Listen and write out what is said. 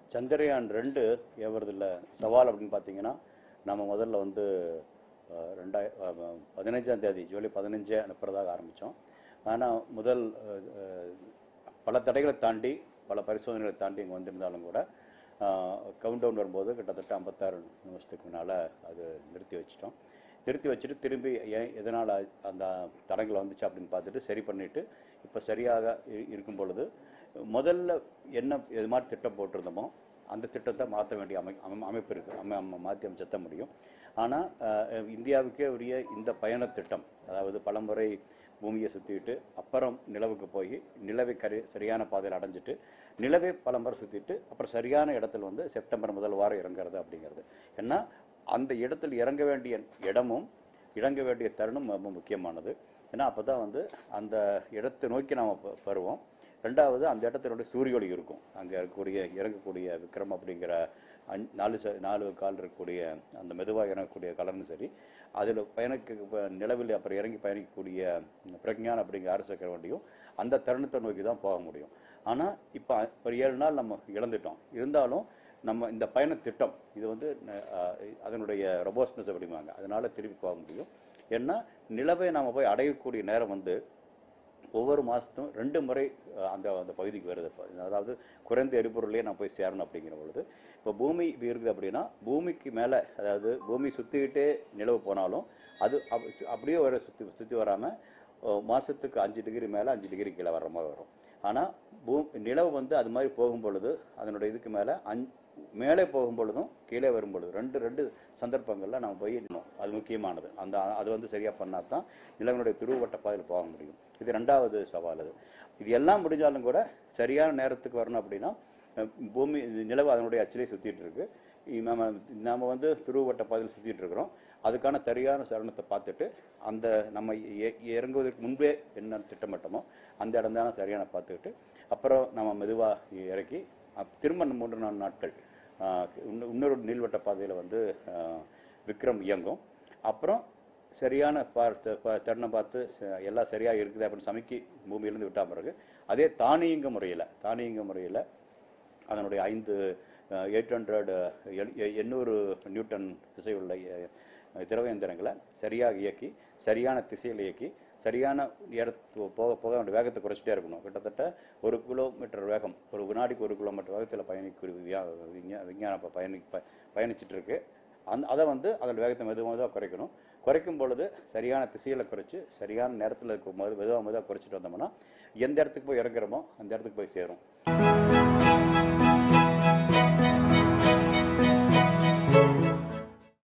சந்திரயான் ரெண்டு ஏவுறதுல சவால் அப்படின்னு பார்த்தீங்கன்னா நம்ம முதல்ல வந்து அஹ், ரெண்டாய அஹ், பதினஞ்சாம் தேதி ஜூலை பதினஞ்சே அனுப்புறதாக ஆரம்பித்தோம் ஆனால் முதல் அஹ், அஹ், பல தடைகளை தாண்டி பல பரிசோதனைகளை தாண்டி இங்கே வந்திருந்தாலும் கூட கவுண்ட் டவுன் வரும்போது கிட்டத்தட்ட ஐம்பத்தாறு நிமிஷத்துக்கு முன்னால் அது நிறுத்தி வச்சிட்டோம் நிறுத்தி வச்சுட்டு திரும்பி ஏன் எதனால் அந்த தடங்கள் வந்துச்சு அப்படின்னு பார்த்துட்டு சரி பண்ணிவிட்டு இப்போ சரியாக இ- இருக்கும் பொழுது முதல்ல என்ன இது மாதிரி திட்டம் போட்டிருந்தோமோ அந்த திட்டத்தை மாற்ற வேண்டிய அமை அமை- அமைப்பு இருக்குது அமை அமை மாற்றி அமைச்சத்த முடியும் ஆனால் இந்தியாவுக்கே உரிய இந்த பயண திட்டம் அதாவது பலமுறை பூமியை சுற்றிட்டு அப்புறம் நிலவுக்கு போய் நிலவை கரி சரியான பாதையில் அடைஞ்சிட்டு நிலவை பலமுறை சுற்றிட்டு அப்புறம் சரியான இடத்துல வந்து செப்டம்பர் முதல் வாரம் இறங்குறது அப்படிங்கிறது ஏன்னா அந்த இடத்தில் இறங்க வேண்டிய இடமும் இறங்க வேண்டிய தருணம் ரொம்ப முக்கியமானது ஏன்னா அப்போ தான் வந்து அந்த இடத்தை நோக்கி நாம் வருவோம் ரெண்டாவது அந்த இடத்தினுடைய சூரிய ஒளி இருக்கும் அங்கே இருக்கக்கூடிய இறங்கக்கூடிய விக்ரம் அப்படிங்கிற அஞ் நாலு ச நாலு கால் இருக்கக்கூடிய அந்த மெதுவாக இறங்கக்கூடிய கலர்னு சரி அதில் பயணிக்க இப்ப நிலவில் அப்புறம் இறங்கி பயணிக்கக்கூடிய பிரக்ஞான் அப்படிங்கிற ஆறு சக்கர வண்டியும் அந்த தருணத்தை நோக்கி தான் போக முடியும் ஆனால் இப்போ ஒரு ஏழு நாள் நம்ம இழந்துட்டோம் இருந்தாலும் நம்ம இந்த பயண திட்டம் இது வந்து அஹ், அதனுடைய ரொபோஸ்னஸ் அப்படிம்பாங்க அதனால திருப்பி போக முடியும் ஏன்னா நிலவை நாம் போய் அடையக்கூடிய நேரம் வந்து ஒவ்வொரு மாதத்தும் ரெண்டு முறை அஹ், அந்த அந்த பகுதிக்கு வருது இப்போ அதாவது குறைந்த எரிபொருளே நான் போய் சேரணும் அப்படிங்கிற பொழுது இப்போ பூமி இப்படி இருக்குது அப்படின்னா பூமிக்கு மேலே அதாவது பூமி சுற்றிக்கிட்டே நிலவு போனாலும் அது அப்- அப்படியே வர சுற்றி சுற்றி வராமல் மாதத்துக்கு அஞ்சு டிகிரி மேலே அஞ்சு டிகிரி கீழே வர்ற மாதிரி வரும் ஆனால் பூ நிலவு வந்து அது மாதிரி போகும் பொழுது அதனுடைய இதுக்கு மேலே அஞ் மேலே போகும் பொழுதும் கீழே வரும் பொழுது ரெண்டு ரெண்டு சந்தர்ப்பங்களில் நம்ம போய் நின்னோம் அது முக்கியமானது அந்த அது வந்து சரியாக பண்ணால் தான் நிலவனுடைய துருவட்ட பாதையில் போக முடியும் இது ரெண்டாவது சவால் அது இது எல்லாம் முடிஞ்சாலும் கூட சரியான நேரத்துக்கு வரணும் அப்படின்னா அஹ், பூமி நிலவு அதனுடைய அச்சிலே சுற்றிட்டு இருக்கு இ- நம்ம நாம வந்து துருவட்ட பாதையில் சுற்றிட்டு இருக்கிறோம் அதுக்கான சரியான சரணத்தை பார்த்துட்டு அந்த நம்ம இ- இறங்குவதற்கு முன்பே என்ன திட்டமிட்டமோ அந்த இடம் தானே சரியான பார்த்துக்கிட்டு அப்புறம் நம்ம மெதுவாக இறக்கி அப்- திரும்ப மூன்று நாலு நாட்கள் ஆஹ், இன்னொ- இன்னொரு நீள்வட்ட பாதையில் வந்து ஆஹ், விக்ரம் இயங்கும் அப்புறம் சரியான பார்த்து ப- தருணம் பார்த்து ச- எல்லாம் சரியாக இருக்குது அப்படின்னு சமைக்கி பூமியிலேருந்து விட்டா பிறகு அதே தானியங்க முறையில் தானியங்க முறையில் அதனுடைய ஐந்து எயிட் ஹண்ட்ரட் எண்ணூறு நியூட்டன் திசையுள்ள அஹ், திரவ இயந்திரங்களை சரியாக இயக்கி சரியான திசையில் இயக்கி சரியான இடத்து போக போக அந்த வேகத்தை குறைச்சிட்டே இருக்கணும் கிட்டத்தட்ட ஒரு கிலோமீட்டர் வேகம் ஒரு வினாடிக்கு ஒரு கிலோமீட்டர் வேகத்தில் பயணிக்கூடிய வியா விஞ்ஞா விஞ்ஞானம் இப்போ பயணி ப பயணிச்சிட்டு இருக்கு அந்த அதை வந்து அதோட வேகத்தை மெதுவாக மெதுவாக குறைக்கணும் குறைக்கும் பொழுது சரியான திசையில் குறைச்சி சரியான நேரத்தில் இருக்கும் போது மெதுவாக மெதுவாக குறைச்சிட்டு வந்தோம்னா எந்த இடத்துக்கு போய் இறங்குறோமோ அந்த இடத்துக்கு போய் சேரும்